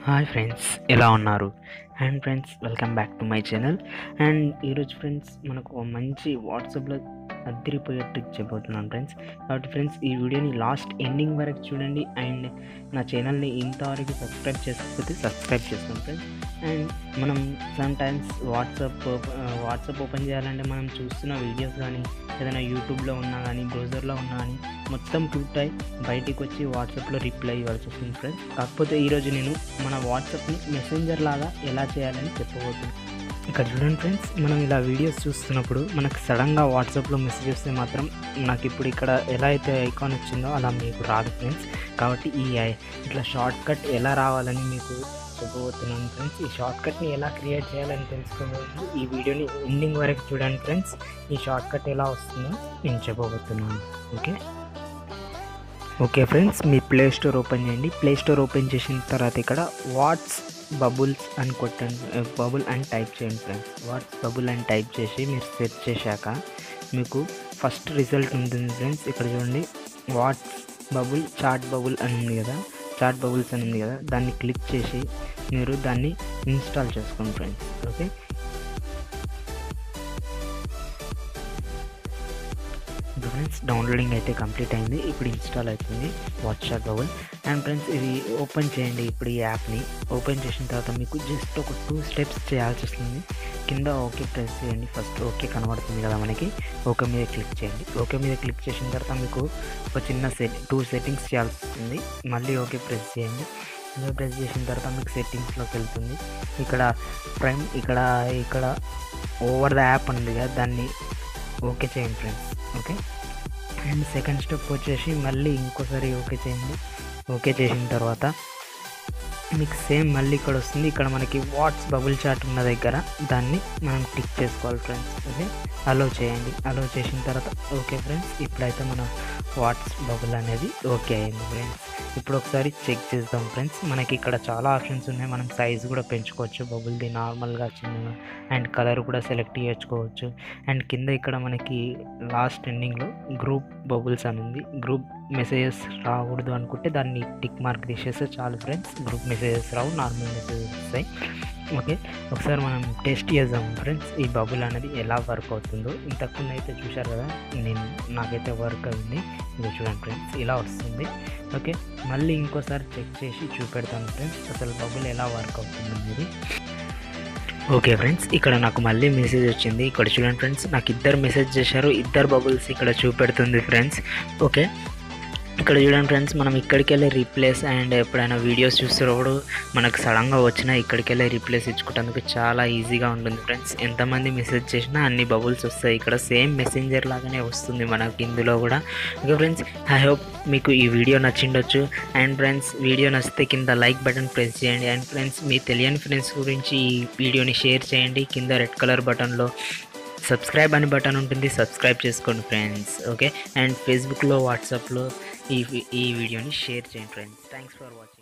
hi friends ఎలా ఉన్నారు and friends welcome back to my channel and ఈరోజు friends మనకు ఒక మంచి వాట్సాప్లో అద్దరిపోయే ట్రిక్ చెప్పబోతున్నాను ఫ్రెండ్స్ కాబట్టి ఫ్రెండ్స్ ఈ వీడియోని లాస్ట్ ఎండింగ్ వరకు చూడండి అండ్ నా ఛానల్ని ఇంతవరకు సబ్స్క్రైబ్ చేసుకోకపోతే సబ్స్క్రైబ్ చేసుకోండి ఫ్రెండ్స్ అండ్ మనం some times WhatsApp WhatsApp open చేయాలంటే మనం చూస్తున్న వీడియోస్ కానీ ఏదైనా యూట్యూబ్లో ఉన్నా కానీ బ్రౌజర్లో ఉన్నా కానీ మొత్తం టూట్ అయి బయటికి వచ్చి వాట్సాప్లో రిప్లై ఇవ్వాల్సి వస్తుంది ఫ్రెండ్స్ కాకపోతే ఈరోజు నేను మన వాట్సాప్ని మెసెంజర్ లాగా ఎలా చేయాలని చెప్పబోతున్నాను ఇక్కడ చూడండి ఫ్రెండ్స్ మనం ఇలా వీడియోస్ చూస్తున్నప్పుడు మనకు సడన్గా వాట్సాప్లో మెసేజ్ వస్తే మాత్రం నాకు ఇప్పుడు ఇక్కడ ఎలా అయితే ఐకాన్ వచ్చిందో అలా మీకు రాదు ఫ్రెండ్స్ కాబట్టి ఈ ఐ- ఇట్లా షార్ట్ కట్ ఎలా రావాలని మీకు చెప్పబోతున్నాను ఫ్రెండ్స్ ఈ షార్ట్ కట్ని ఎలా క్రియేట్ చేయాలని తెలుసుకోబోతుంది ఈ వీడియోని ఎండింగ్ వరకు చూడండి ఫ్రెండ్స్ ఈ షార్ట్ కట్ ఎలా వస్తుందో నేను చెప్పబోతున్నాను ఓకే ఓకే ఫ్రెండ్స్ మీ ప్లే స్టోర్ ఓపెన్ చేయండి ప్లే స్టోర్ ఓపెన్ చేసిన తర్వాత ఇక్కడ వాట్స్ బబుల్స్ అని కొట్టండి బబుల్ అని టైప్ చేయండి ఫ్రెండ్స్ వాట్స్ బబుల్ అని టైప్ చేసి మీరు సెర్చ్ చేశాక మీకు ఫస్ట్ రిజల్ట్ ఉంటుంది ఫ్రెండ్స్ ఇక్కడ చూడండి వాట్స్ బబుల్ చాట్ బబుల్ అని ఉంది కదా చాట్ బబుల్స్ అని ఉంది కదా దాన్ని క్లిక్ చేసి మీరు దాన్ని ఇన్స్టాల్ చేసుకోండి ఫ్రెండ్స్ ఓకే ఇప్పుడు ఫ్రెండ్స్ డౌన్లోడింగ్ అయితే కంప్లీట్ అయింది ఇప్పుడు ఇన్స్టాల్ అవుతుంది వాట్సాప్ బబుల్ అండ్ ఫ్రెండ్స్ ఇది ఓపెన్ చేయండి ఇప్పుడు ఈ యాప్ని ఓపెన్ చేసిన తర్వాత మీకు జస్ట్ ఒక టూ స్టెప్స్ చేయాల్సి వస్తుంది కింద ఓకే ప్రెస్ చేయండి ఫస్ట్ ఓకే కనబడుతుంది కదా మనకి ఓకే మీద క్లిక్ చేయండి ఓకే మీద క్లిక్ చేసిన తర్వాత మీకు ఒక చిన్న సెట్ టూ సెట్టింగ్స్ చేయాల్సి వస్తుంది మళ్ళీ ఓకే ప్రెస్ చేయండి ఓకే ప్రెస్ చేసిన తర్వాత మీకు సెట్టింగ్స్లోకి వెళ్తుంది ఇక్కడ ప్రైమ్ ఇక్కడ ఇక్కడ ఓవర్ ద యాప్ ఉంది కదా దాన్ని ఓకే చేయండి friends okay and second step వచ్చేసి మళ్ళీ ఇంకోసారి ఓకే చేయండి ఓకే చేసిన తర్వాత మీకు సేమ్ మళ్ళీ ఇక్కడ వస్తుంది ఇక్కడ మనకి వాట్స్ బబుల్ చాట్ ఉన్న దగ్గర దాన్ని మనం టిక్ చేసుకోవాలి ఫ్రెండ్స్ ఓకే అలో చేయండి అలో చేసిన తర్వాత ఓకే ఫ్రెండ్స్ ఇప్పుడైతే మన వాట్స్ బబుల్ అనేది ఓకే అయింది ఫ్రెండ్స్ ఇప్పుడు ఒకసారి చెక్ చేద్దాం ఫ్రెండ్స్ మనకి ఇక్కడ చాలా ఆప్షన్స్ ఉన్నాయి మనం సైజ్ కూడా పెంచుకోవచ్చు బబుల్ది నార్మల్గా చిన్నగా అండ్ కలర్ కూడా సెలెక్ట్ చేసుకోవచ్చు అండ్ కింద ఇక్కడ మనకి లాస్ట్ ఎండింగ్లో గ్రూప్ బబుల్స్ అని ఉంది గ్రూప్ మెసేజెస్ రాకూడదు అనుకుంటే దాన్ని టిక్ మార్క్ తీసేస్తే చాలు ఫ్రెండ్స్ గ్రూప్ మెసేజెస్ రావు నార్మల్ మెసేజెస్ వస్తాయి ఓకే ఒకసారి మనం టెస్ట్ చేద్దాం ఫ్రెండ్స్ ఈ బబుల్ అనేది ఎలా వర్క్ అవుతుందో ఇంతకుముందు అయితే చూశారు కదా నేను నాకైతే వర్క్ అయింది ఇది చూడండి ఫ్రెండ్స్ ఇలా వస్తుంది ఓకే మళ్ళీ ఇంకోసారి చెక్ చేసి చూపెడతాను ఫ్రెండ్స్ అసలు బబుల్ ఎలా వర్క్ అవుతుంది అనేది ఓకే ఫ్రెండ్స్ ఇక్కడ నాకు మళ్ళీ మెసేజ్ వచ్చింది ఇక్కడ చూడండి ఫ్రెండ్స్ నాకు ఇద్దరు మెసేజ్ చేశారు ఇద్దరు బబుల్స్ ఇక్కడ చూపెడుతుంది ఫ్రెండ్స్ ఓకే ఇక్కడ చూడండి ఫ్రెండ్స్ మనం ఇక్కడికి వెళ్ళి రీప్లేస్ అండ్ ఎప్పుడైనా వీడియోస్ చూస్తున్నప్పుడు మనకు సడన్గా వచ్చినా ఇక్కడికి వెళ్ళి రీప్లేస్ ఇచ్చుకోవడానికి చాలా ఈజీగా ఉంటుంది ఫ్రెండ్స్ ఎంతమంది మెసేజ్ చేసినా అన్ని బబుల్స్ వస్తాయి ఇక్కడ సేమ్ మెసెంజర్ లాగానే వస్తుంది మనకి ఇందులో కూడా ఓకే ఫ్రెండ్స్ ఐ హోప్ మీకు ఈ వీడియో నచ్చిండొచ్చు అండ్ ఫ్రెండ్స్ వీడియో నచ్చితే కింద లైక్ బటన్ ప్రెస్ చేయండి అండ్ ఫ్రెండ్స్ మీ తెలియని ఫ్రెండ్స్ గురించి ఈ వీడియోని షేర్ చేయండి కింద రెడ్ కలర్ బటన్లో సబ్స్క్రైబ్ అని బటన్ ఉంటుంది సబ్స్క్రైబ్ చేసుకోండి ఫ్రెండ్స్ ఓకే అండ్ ఫేస్బుక్లో వాట్సాప్లో ఈ ఈ వీడియోని షేర్ చేయండి ఫ్రెండ్స్ థ్యాంక్స్ ఫర్ వాచింగ్